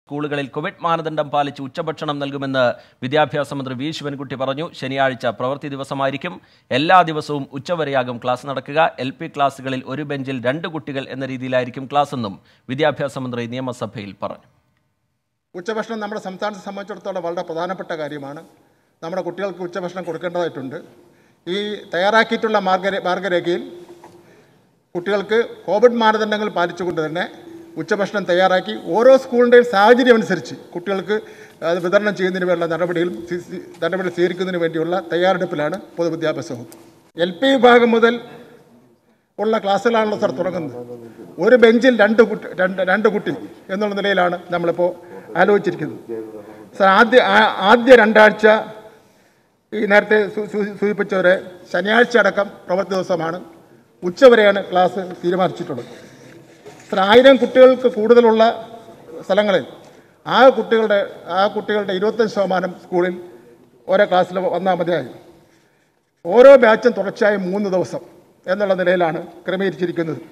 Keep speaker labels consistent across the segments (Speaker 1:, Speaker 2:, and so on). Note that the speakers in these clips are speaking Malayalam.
Speaker 1: സ്കൂളുകളിൽ കോവിഡ് മാനദണ്ഡം പാലിച്ച് ഉച്ചഭക്ഷണം നൽകുമെന്ന് വിദ്യാഭ്യാസ മന്ത്രി വി ശിവൻകുട്ടി പറഞ്ഞു ശനിയാഴ്ച പ്രവൃത്തി ദിവസമായിരിക്കും എല്ലാ ദിവസവും ഉച്ചവരെയാകും ക്ലാസ് നടക്കുക എൽ പി ക്ലാസുകളിൽ ഒരു ബെഞ്ചിൽ രണ്ട് കുട്ടികൾ എന്ന രീതിയിലായിരിക്കും ക്ലാസ് എന്നും വിദ്യാഭ്യാസ മന്ത്രി നിയമസഭയിൽ പറഞ്ഞു
Speaker 2: ഉച്ചഭക്ഷണം നമ്മുടെ സംസ്ഥാനത്തെ സംബന്ധിച്ചിടത്തോളം വളരെ പ്രധാനപ്പെട്ട കാര്യമാണ് നമ്മുടെ കുട്ടികൾക്ക് ഉച്ചഭക്ഷണം കൊടുക്കേണ്ടതായിട്ടുണ്ട് ഈ തയ്യാറാക്കിയിട്ടുള്ള മാർഗ മാർഗരേഖയിൽ കുട്ടികൾക്ക് കോവിഡ് മാനദണ്ഡങ്ങൾ പാലിച്ചുകൊണ്ട് തന്നെ ഉച്ചഭക്ഷണം തയ്യാറാക്കി ഓരോ സ്കൂളിൻ്റെയും സാഹചര്യം അനുസരിച്ച് കുട്ടികൾക്ക് അത് വിതരണം ചെയ്യുന്നതിന് വേണ്ട നടപടികളും സ്വീ- സ്വീ- നടപടി സ്വീകരിക്കുന്നതിന് വേണ്ടിയുള്ള തയ്യാറെടുപ്പിലാണ് പൊതുവിദ്യാഭ്യാസ വകുപ്പ് എൽ പി വിഭാഗം മുതൽ ഉള്ള ക്ലാസ്സിലാണല്ലോ സാർ തുടങ്ങുന്നത് ഒരു ബെഞ്ചിൽ രണ്ട് കുട്ടി രണ്ട് രണ്ട് കുട്ടി എന്നുള്ള നിലയിലാണ് നമ്മളിപ്പോൾ ആലോചിച്ചിരിക്കുന്നത് സാർ ആദ്യ ആ- ആദ്യ രണ്ടാഴ്ച ഈ നേരത്തെ സൂ- സൂ- സൂചിപ്പിച്ചവരെ ശനിയാഴ്ച അടക്കം പ്രവൃത്തി ദിവസമാണ് ഉച്ചവരെയാണ് ക്ലാസ് തീരുമാനിച്ചിട്ടുള്ളത് സാർ ആയിരം കുട്ടികൾക്ക് കൂടുതലുള്ള സ്ഥലങ്ങളിൽ ആ കുട്ടികളുടെ ആ കുട്ടികളുടെ ഇരുപത്തഞ്ച് ശതമാനം സ്കൂളിൽ ഓരോ ക്ലാസ്സിൽ വന്നാൽ മതിയായി ഓരോ ബാച്ചും തുടർച്ചയായി മൂന്ന് ദിവസം എന്നുള്ള നിലയിലാണ് ക്രമീകരിച്ചിരിക്കുന്നത്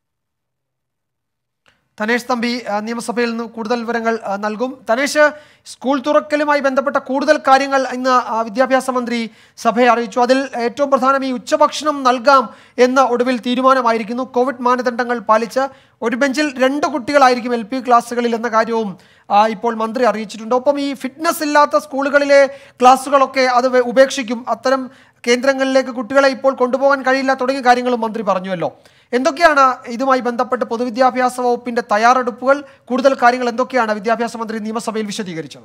Speaker 3: തനേഷ് തമ്പി ആ, നിയമസഭയിൽ നിന്ന് കൂടുതൽ വിവരങ്ങൾ ആ, നൽകും തനേഷ് സ്കൂൾ തുറക്കലുമായി ബന്ധപ്പെട്ട കൂടുതൽ കാര്യങ്ങൾ ഇന്ന് ആ, വിദ്യാഭ്യാസ മന്ത്രി സഭയെ അറിയിച്ചു അതിൽ ഏറ്റവും പ്രധാനം ഈ ഉച്ചഭക്ഷണം നൽകാം എന്ന ഒടുവിൽ തീരുമാനമായിരിക്കുന്നു കോവിഡ് മാനദണ്ഡങ്ങൾ പാലിച്ച് ഒരു ബെഞ്ചിൽ രണ്ട് കുട്ടികളായിരിക്കും എൽ പി ക്ലാസ്സുകളിൽ എന്ന കാര്യവും ആ, ഇപ്പോൾ മന്ത്രി അറിയിച്ചിട്ടുണ്ട് ഒപ്പം ഈ ഫിറ്റ്നസ് ഇല്ലാത്ത സ്കൂളുകളിലെ ക്ലാസ്സുകളൊക്കെ അത് വെ- ഉപേക്ഷിക്കും അത്തരം കേന്ദ്രങ്ങളിലേക്ക് കുട്ടികളെ ഇപ്പോൾ കൊണ്ടുപോകാൻ കഴിയില്ല തുടങ്ങിയ കാര്യങ്ങളും മന്ത്രി പറഞ്ഞുവല്ലോ എന്തൊക്കെയാണ് ഇതുമായി ബന്ധപ്പെട്ട് പൊതുവിദ്യാഭ്യാസ വകുപ്പിന്റെ തയ്യാറെടുപ്പുകൾ കൂടുതൽ കാര്യങ്ങൾ എന്തൊക്കെയാണ് വിദ്യാഭ്യാസ മന്ത്രി നിയമസഭയിൽ വിശദീകരിച്ചത്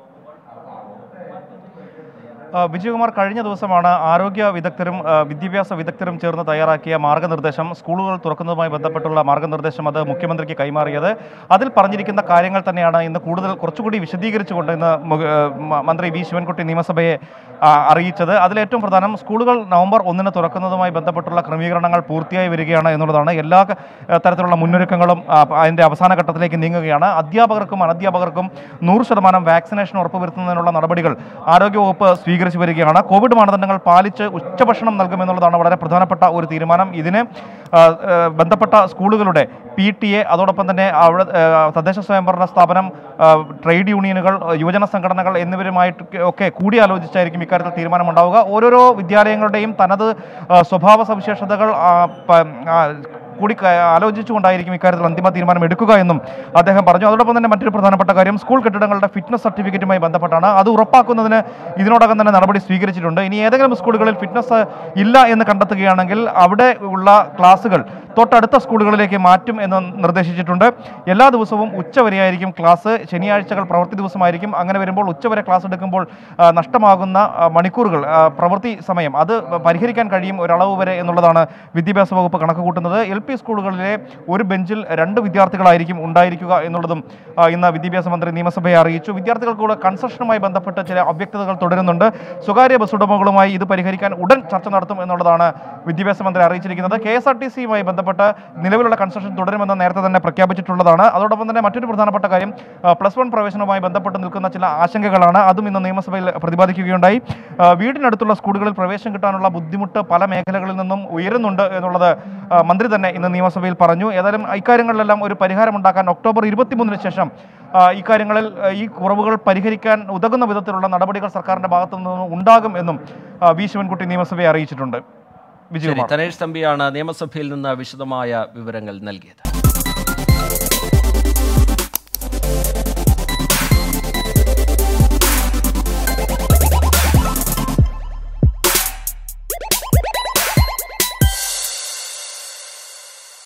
Speaker 4: ആ, വിജയകുമാർ കഴിഞ്ഞ ദിവസമാണ് ആരോഗ്യ വിദഗ്ധരും ആ, വിദ്യാഭ്യാസ വിദഗ്ധരും ചേർന്ന് തയ്യാറാക്കിയ മാർഗനിർദ്ദേശം സ്കൂളുകൾ തുറക്കുന്നതുമായി ബന്ധപ്പെട്ടുള്ള മാർഗനിർദ്ദേശം അത് മുഖ്യമന്ത്രിക്ക് കൈമാറിയത് അതിൽ പറഞ്ഞിരിക്കുന്ന കാര്യങ്ങൾ തന്നെയാണ് ഇന്ന് കൂടുതൽ കുറച്ചുകൂടി വിശദീകരിച്ചുകൊണ്ട് ഇന്ന് മു- ആ, മ- മന്ത്രി വി ശിവൻകുട്ടി നിയമസഭയെ ആ, അറിയിച്ചത് അതിലേറ്റവും പ്രധാനം സ്കൂളുകൾ നവംബർ ഒന്നിന് തുറക്കുന്നതുമായി ബന്ധപ്പെട്ടുള്ള ക്രമീകരണങ്ങൾ പൂർത്തിയായി വരികയാണ് എന്നുള്ളതാണ് എല്ലാ ആ, തരത്തിലുള്ള മുന്നൊരുക്കങ്ങളും ആ, അതിന്റെ അവസാന ഘട്ടത്തിലേക്ക് നീങ്ങുകയാണ് അധ്യാപകർക്കും അനധ്യാപകർക്കും നൂറ് ശതമാനം വാക്സിനേഷൻ ഉറപ്പുവരുത്തുന്നതിനുള്ള നടപടികൾ ആരോഗ്യവകുപ്പ് സ്വീകരിച്ചു വരികയാണ് കോവിഡ് മാനദണ്ഡങ്ങൾ പാലിച്ച് ഉച്ചഭക്ഷണം നൽകുമെന്നുള്ളതാണ് വളരെ പ്രധാനപ്പെട്ട ഒരു തീരുമാനം ഇതിന് ആ, ആ, ബന്ധപ്പെട്ട സ്കൂളുകളുടെ പി ടി എ അതോടൊപ്പം തന്നെ അവിടെ ആ, തദ്ദേശ സ്വയംഭരണ സ്ഥാപനം ആ, ട്രേഡ് യൂണിയനുകൾ ആ, യുവജന സംഘടനകൾ എന്നിവരുമായിട്ട് ഒക്കെ കൂടിയാലോചിച്ചായിരിക്കും ഇക്കാര്യത്തിൽ തീരുമാനമുണ്ടാവുക ഓരോരോ വിദ്യാലയങ്ങളുടെയും തനത് ആ, സ്വഭാവ സവിശേഷതകൾ ആ, പ- ആ, കൂടി ക- ആലോചിച്ചുകൊണ്ടായിരിക്കും ഇക്കാര്യത്തിൽ അന്തിമ തീരുമാനം എടുക്കുക എന്നും അദ്ദേഹം പറഞ്ഞു അതോടൊപ്പം തന്നെ മറ്റൊരു പ്രധാനപ്പെട്ട കാര്യം സ്കൂൾ കെട്ടിടങ്ങളുടെ ഫിറ്റ്നസ് സർട്ടിഫിക്കറ്റുമായി ബന്ധപ്പെട്ടാണ് അത് ഉറപ്പാക്കുന്നതിന് ഇതിനോടകം തന്നെ നടപടി സ്വീകരിച്ചിട്ടുണ്ട് ഇനി ഏതെങ്കിലും സ്കൂളുകളിൽ ഫിറ്റ്നസ് ഇല്ല എന്ന് കണ്ടെത്തുകയാണെങ്കിൽ അവിടെ ഉള്ള ക്ലാസുകൾ തൊട്ടടുത്ത സ്കൂളുകളിലേക്ക് മാറ്റും എന്ന് നിർദ്ദേശിച്ചിട്ടുണ്ട് എല്ലാ ദിവസവും ഉച്ചവരെയായിരിക്കും ക്ലാസ് ശനിയാഴ്ചകൾ പ്രവൃത്തി ദിവസമായിരിക്കും അങ്ങനെ വരുമ്പോൾ ഉച്ചവരെ ക്ലാസ് എടുക്കുമ്പോൾ ആ, നഷ്ടമാകുന്ന ആ, മണിക്കൂറുകൾ ആ, പ്രവൃത്തി സമയം അത് പരിഹരിക്കാൻ കഴിയും ഒരളവ് വരെ എന്നുള്ളതാണ് വിദ്യാഭ്യാസ വകുപ്പ് കണക്ക് കൂട്ടുന്നത് എൽ പി സ്കൂളുകളിലെ ഒരു ബെഞ്ചിൽ രണ്ട് വിദ്യാർത്ഥികളായിരിക്കും ഉണ്ടായിരിക്കുക എന്നുള്ളതും ആ, ഇന്ന് വിദ്യാഭ്യാസ മന്ത്രി നിയമസഭയെ അറിയിച്ചു വിദ്യാർത്ഥികൾക്കുള്ള കൺസെഷനുമായി ബന്ധപ്പെട്ട് ചില അവ്യക്തതകൾ തുടരുന്നുണ്ട് സ്വകാര്യ ബസ് ഉടമകളുമായി ഇത് പരിഹരിക്കാൻ ഉടൻ ചർച്ച നടത്തും എന്നുള്ളതാണ് വിദ്യാഭ്യാസ മന്ത്രി അറിയിച്ചിരിക്കുന്നത് കെ എസ് ആർ ടി സിയുമായി ബന്ധപ്പെട്ട് നിലവിലുള്ള കൺസെഷൻ തുടരുമെന്ന് നേരത്തെ തന്നെ പ്രഖ്യാപിച്ചിട്ടുള്ളതാണ് അതോടൊപ്പം തന്നെ മറ്റൊരു പ്രധാനപ്പെട്ട കാര്യം ആ, പ്ലസ് വൺ പ്രവേശനവുമായി ബന്ധപ്പെട്ട് നിൽക്കുന്ന ചില ആശങ്കകളാണ് അതും ഇന്ന് നിയമസഭയിൽ പ്രതിപാദിക്കുകയുണ്ടായി ആ, വീടിനടുത്തുള്ള സ്കൂളുകളിൽ പ്രവേശനം കിട്ടാനുള്ള ബുദ്ധിമുട്ട് പല മേഖലകളിൽ നിന്നും ഉയരുന്നുണ്ട് എന്നുള്ളത് ആ, മന്ത്രി തന്നെ ഇന്ന് നിയമസഭയിൽ പറഞ്ഞു ഏതായാലും ഇക്കാര്യങ്ങളിലെല്ലാം ഒരു പരിഹാരമുണ്ടാക്കാൻ ഒക്ടോബർ ഇരുപത്തിമൂന്നിന് ശേഷം ആ, ഇക്കാര്യങ്ങളിൽ ആ, ഈ കുറവുകൾ പരിഹരിക്കാൻ ഉതകുന്ന വിധത്തിലുള്ള നടപടികൾ സർക്കാരിന്റെ ഭാഗത്തു നിന്നും ഉണ്ടാകും എന്നും ആ, വി ശിവൻകുട്ടി നിയമസഭയെ അറിയിച്ചിട്ടുണ്ട്
Speaker 1: ശരി
Speaker 4: വിജയകുമാർ
Speaker 1: തനേഷ് തമ്പിയാണ് നിയമസഭയിൽ നിന്ന് വിശദമായ വിവരങ്ങൾ നൽകിയത്